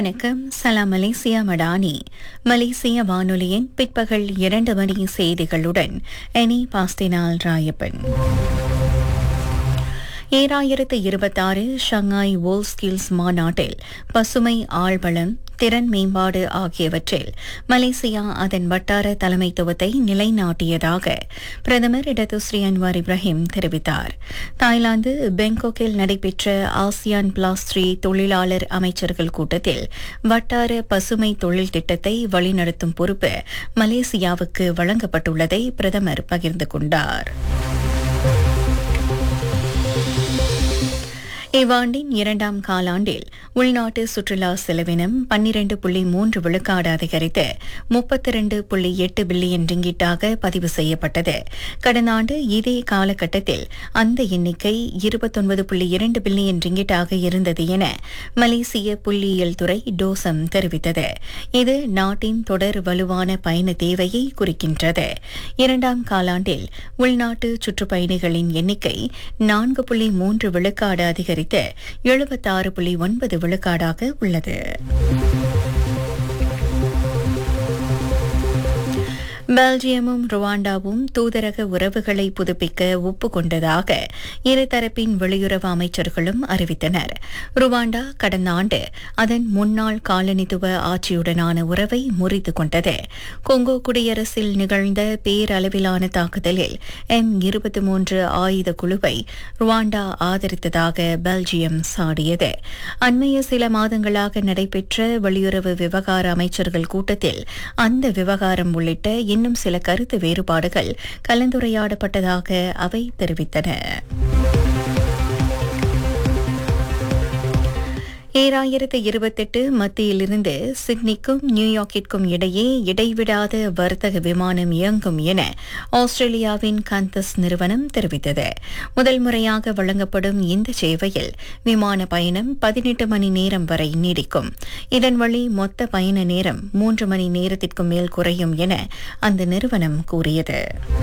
வணக்கம் சலாம் மலேசியா மடானி மலேசிய வானொலியின் பிற்பகல் இரண்டு மணி செய்திகளுடன் எனி பாஸ்தினால் ராயப்பன் ஏழாயிரத்து இருபத்தாறு ஷங்காய் வோல் ஸ்கில்ஸ் மாநாட்டில் பசுமை ஆழ்வளம் திறன் மேம்பாடு ஆகியவற்றில் மலேசியா அதன் வட்டார தலைமைத்துவத்தை நிலைநாட்டியதாக பிரதமர் இடதுஸ்ரீ அன்வார் இப்ராஹிம் தெரிவித்தார் தாய்லாந்து பெங்கோக்கில் நடைபெற்ற ஆசியான் பிளாஸ் த்ரீ தொழிலாளர் அமைச்சர்கள் கூட்டத்தில் வட்டார பசுமை தொழில் திட்டத்தை வழிநடத்தும் பொறுப்பு மலேசியாவுக்கு வழங்கப்பட்டுள்ளதை பிரதமர் பகிர்ந்து கொண்டார் இவ்வாண்டின் இரண்டாம் காலாண்டில் உள்நாட்டு சுற்றுலா செலவினம் பன்னிரண்டு புள்ளி மூன்று விழுக்காடு அதிகரித்து முப்பத்தி இரண்டு புள்ளி எட்டு பில்லியன் ரிங்கிட்டாக பதிவு செய்யப்பட்டது கடந்த ஆண்டு இதே காலகட்டத்தில் அந்த எண்ணிக்கை இருபத்தொன்பது புள்ளி இரண்டு பில்லியன் ரிங்கிட்டாக இருந்தது என மலேசிய புள்ளியியல் துறை டோசம் தெரிவித்தது இது நாட்டின் தொடர் வலுவான பயண தேவையை குறிக்கின்றது இரண்டாம் காலாண்டில் உள்நாட்டு சுற்றுப்பயணிகளின் எண்ணிக்கை நான்கு புள்ளி மூன்று விழுக்காடு அதிகரித்து எழுபத்தாறு புள்ளி ஒன்பது விழுக்காடாக உள்ளது பெல்ஜியமும் ருவாண்டாவும் தூதரக உறவுகளை புதுப்பிக்க ஒப்புக்கொண்டதாக இருதரப்பின் வெளியுறவு அமைச்சர்களும் அறிவித்தனர் ருவாண்டா கடந்த ஆண்டு அதன் முன்னாள் காலனித்துவ ஆட்சியுடனான உறவை முறித்து கொண்டது கொங்கோ குடியரசில் நிகழ்ந்த பேரளவிலான தாக்குதலில் எம் இருபத்தி மூன்று ஆயுத குழுவை ருவாண்டா ஆதரித்ததாக பெல்ஜியம் சாடியது அண்மைய சில மாதங்களாக நடைபெற்ற வெளியுறவு விவகார அமைச்சர்கள் கூட்டத்தில் அந்த விவகாரம் உள்ளிட்ட இன்னும் சில கருத்து வேறுபாடுகள் கலந்துரையாடப்பட்டதாக அவை தெரிவித்தன ஏழாயிரத்து இருபத்தெட்டு மத்தியிலிருந்து சிட்னிக்கும் நியூயார்க்கிற்கும் இடையே இடைவிடாத வர்த்தக விமானம் இயங்கும் என ஆஸ்திரேலியாவின் கந்தஸ் நிறுவனம் தெரிவித்தது முதல் முறையாக வழங்கப்படும் இந்த சேவையில் விமான பயணம் பதினெட்டு மணி நேரம் வரை நீடிக்கும் இதன் வழி மொத்த பயண நேரம் மூன்று மணி நேரத்திற்கு மேல் குறையும் என அந்த நிறுவனம் கூறியது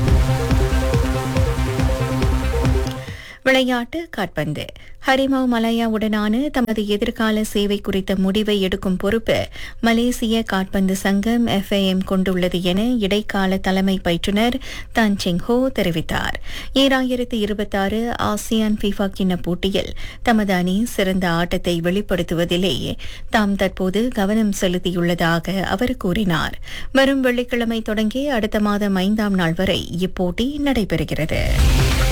விளையாட்டு காட்பந்து ஹரிமாவ் மலாயாவுடனான தமது எதிர்கால சேவை குறித்த முடிவை எடுக்கும் பொறுப்பு மலேசிய காட்பந்து சங்கம் எஃப்ஐஎம் கொண்டுள்ளது என இடைக்கால தலைமை பயிற்றுநர் தன் செங் ஹோ தெரிவித்தார் ஈராயிரத்து இருபத்தாறு ஆசியான் ஃபிஃபா கிண்ண போட்டியில் தமது அணி சிறந்த ஆட்டத்தை வெளிப்படுத்துவதிலேயே தாம் தற்போது கவனம் செலுத்தியுள்ளதாக அவர் கூறினார் வரும் வெள்ளிக்கிழமை தொடங்கி அடுத்த மாதம் ஐந்தாம் நாள் வரை இப்போட்டி நடைபெறுகிறது